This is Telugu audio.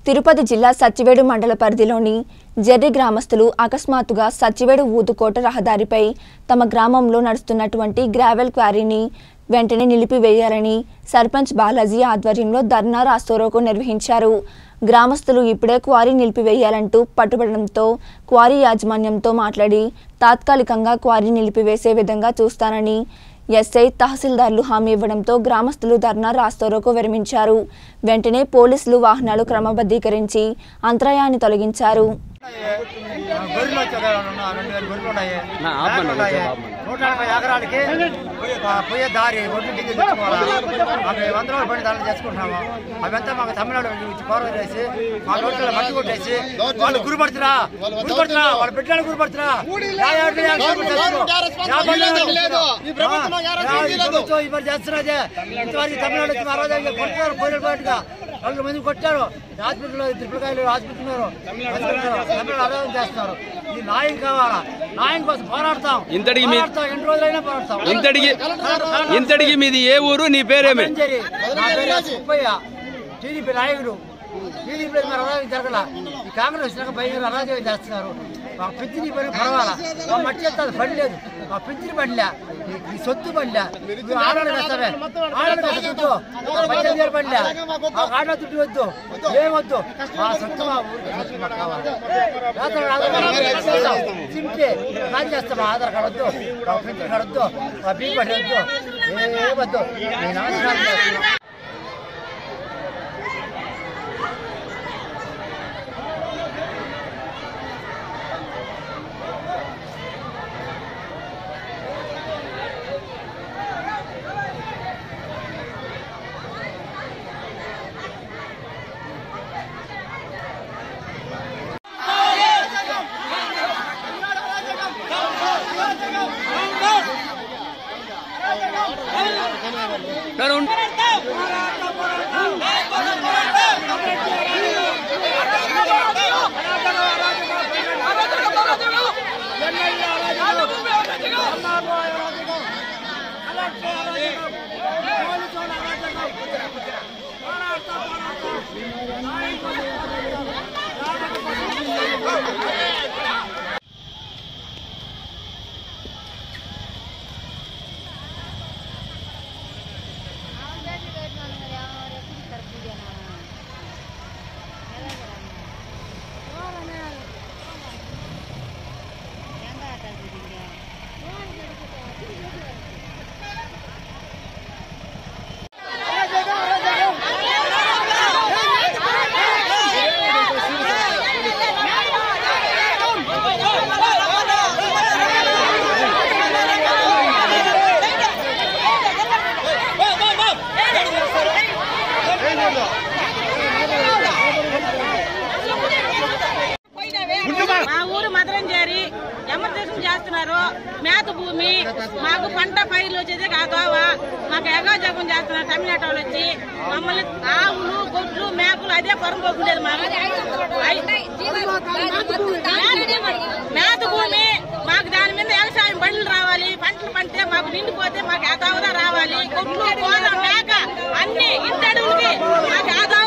తిరుపతి జిల్లా సచ్చివేడు మండల పరిధిలోని జెర్రి గ్రామస్తులు అకస్మాత్తుగా సచ్చివేడు ఊతుకోట రహదారిపై తమ గ్రామంలో నడుస్తున్నటువంటి గ్రావెల్ క్వారీని వెంటనే నిలిపివేయాలని సర్పంచ్ బాలాజీ ఆధ్వర్యంలో ధర్నా రాస్తోరోకు నిర్వహించారు గ్రామస్తులు ఇప్పుడే క్వారీ నిలిపివేయాలంటూ పట్టుబడడంతో క్వారీ యాజమాన్యంతో మాట్లాడి తాత్కాలికంగా క్వారీ నిలిపివేసే విధంగా చూస్తానని ఎస్ఐ తహసీల్దార్లు హామీ ఇవ్వడంతో గ్రామస్తులు ధర్నా రాస్తోరోకు విరమించారు వెంటనే పోలీసులు వాహనాలు క్రమబద్ధీకరించి అంతరాయాన్ని తొలగించారు గొర్రెలు వచ్చాయి కదా, రెండు రెండు వేల గొర్రెలు ఉన్నాయి. నా ఆపమన్నా, మేకలు ఉన్నాయి. కొంచెం ఆపమన్నా. నూట ఎనభై ఎకరాలకి ఆ, పోయే దారి ఒడ్డు దిగి తెచ్చుకోవాలా మాకు వంద రోజులు పడి దాడులు చేసుకుంటున్నాము అవంతా మాకు తమిళనాడు నుంచి పౌరం చేసి మా రోడ్లలో మట్టి కొట్టేసి వాళ్ళు గురిపడుతురా గురిపడుతురా వాళ్ళ బిడ్డలు గురిపడుతురా యా ఏడు యా ఏడు చేస్తున్నారు. యా బండి చేస్తున్నారు. ఆ, ఈ ప్రభుత్వం ఇప్పుడు చేస్తున్నదే ఇంతవరకు తమిళనాడు వచ్చి మా రోజు ఇంకా కొడుతున్నారు పోయిన పోయినట్టుగా నలుగురు మంది కొట్టారు హాస్పిటల్లో త్రిపులకాయలు హాస్పిటల్ తమిళనాడు ఆరోగ్యం చేస్తున్నారు ఈ న్యాయం కావాలా న్యాయం కోసం పోరాడతాం ఇంతటికి మీ- పోరాడతాం ఎన్ని రోజులైనా పోరాడతాం ఇంతటికి ఇంతటికి మీది ఏ ఊరు నీ పేరేమి మంజరి నా పేరు సుబ్బయ్య టీడీపీ నాయకుడు టీడీపీ మరి అరాజకం జరగల ఈ కాంగ్రెస్ వచ్చినాక భయంకర అరాజకం చేస్తున్నారు మా పింఛని పని పర్వాలా మా మట్టి చేస్తే అది పని లేదు మా పింఛని పనిలే ఈ- ఈ సొత్తు పనిలే నువ్వు ఆడాలి వేస్తావే ఆడాలి వేస్తా దుడ్డు పద్దెనిమిది వేలు పనిలే ఆ ఆడ దుడ్డు వద్దు ఏమొద్దు మా సొత్తు మా ఊరికి సొత్తు మాకు కావాలి రాత్రి ఆధార్ కార్డు సింటే కాల్ చేస్తాం ఆధార్ కార్డు వద్దు మా పింఛన్ కార్డు వద్దు మా బీ పడి వద్దు ఏ వద్దు నేను నమస్కారం చేస్తున్నా కానీ ఉన్- మా ఊరు మదరంజేరి ఎమర్జెన్సీ చేస్తున్నారు మేత భూమి మాకు పంట పైర్లు వచ్చేది కాదోవ మాకు ఎగోజగం చేస్తున్నారు తమిళనాడు వాళ్ళు వచ్చి మమ్మల్ని ఆవులు గొడ్లు మేకలు అదే పొరంపోకుండేది మాకు మేత భూమి మాకు దాని మీద వ్యవసాయం బండ్లు రావాలి పంటలు పంటే మాకు నిండిపోతే మాకు ఆదావదా రావాలి గొడ్లు గోద మేక అన్ని ఇంటి అడుగులకి మాకు ఆదా